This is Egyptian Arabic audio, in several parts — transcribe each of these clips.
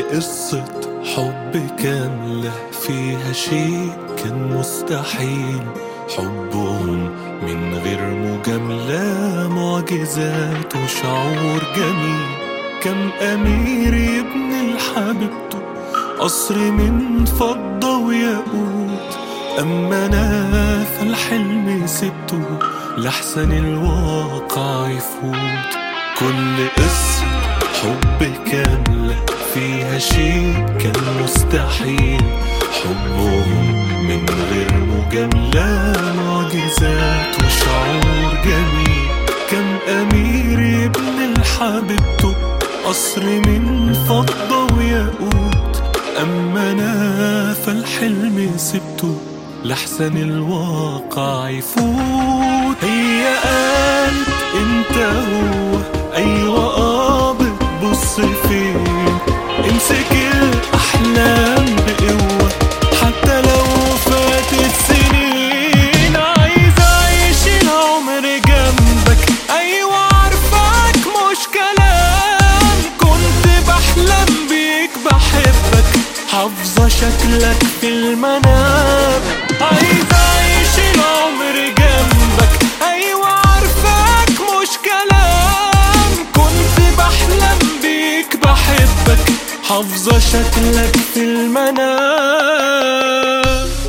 قصة حب كاملة فيها شيء كان مستحيل حبهم من غير مجاملة معجزات وشعور جميل كم أمير يبني لحبيبته قصر من فضة وياقوت أما أنا فالحلم سبته لحسن الواقع يفوت كل قصة حب كاملة فيها شيء كان مستحيل حبهم من غير مجاملة معجزات وشعور جميل كم أمير يبني لحبيبته قصر من فضة وياقوت أما أنا فالحلم سبته لحسن الواقع يفوت هي قالت انت هو ايوه اه بتبص فين امسك الاحلام بقوه حتى لو فاتت سنين عايز اعيش العمر جنبك ايوه عارفاك مش كلام كنت بحلم بيك بحبك حافظة شكلك في المنام عايز اعيش العمر جنبك ايوه عارفاك مش كلام كنت بحلم بيك بحبك حافظة شكلك في المنام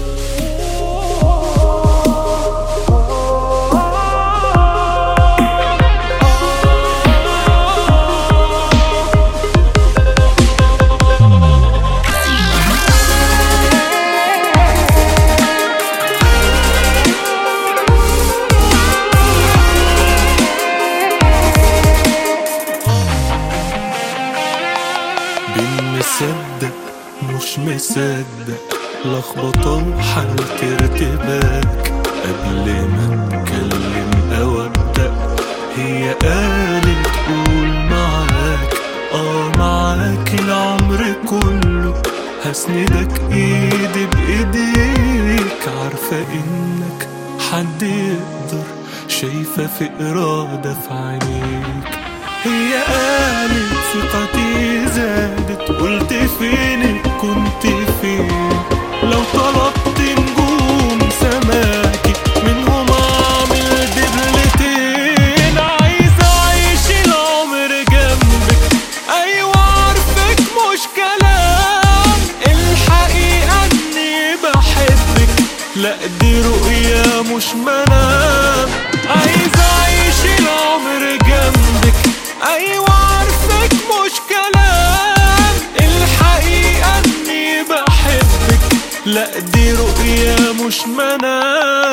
بين مصدق مش مصدق لخبطة وحالة ارتباك قبل ما اتكلم او ابدأ هي قالت قول معاك اه معاك العمر كله هسندك ايدي بايديك عارفة انك حد يقدر شايفة في إرادة في عينيك هي قالت ثقتي زادت قلت فينك كنت فين لو طلبت نجوم سماكي منهم اعمل دبلتين عايز اعيش العمر جنبك ايوه عارفك مش كلام الحقيقة اني بحبك لا دي رؤية مش منام عايز اعيش العمر جنبك ايوه عارفك مش كلام الحقيقة اني بحبك لا دي رؤية مش منام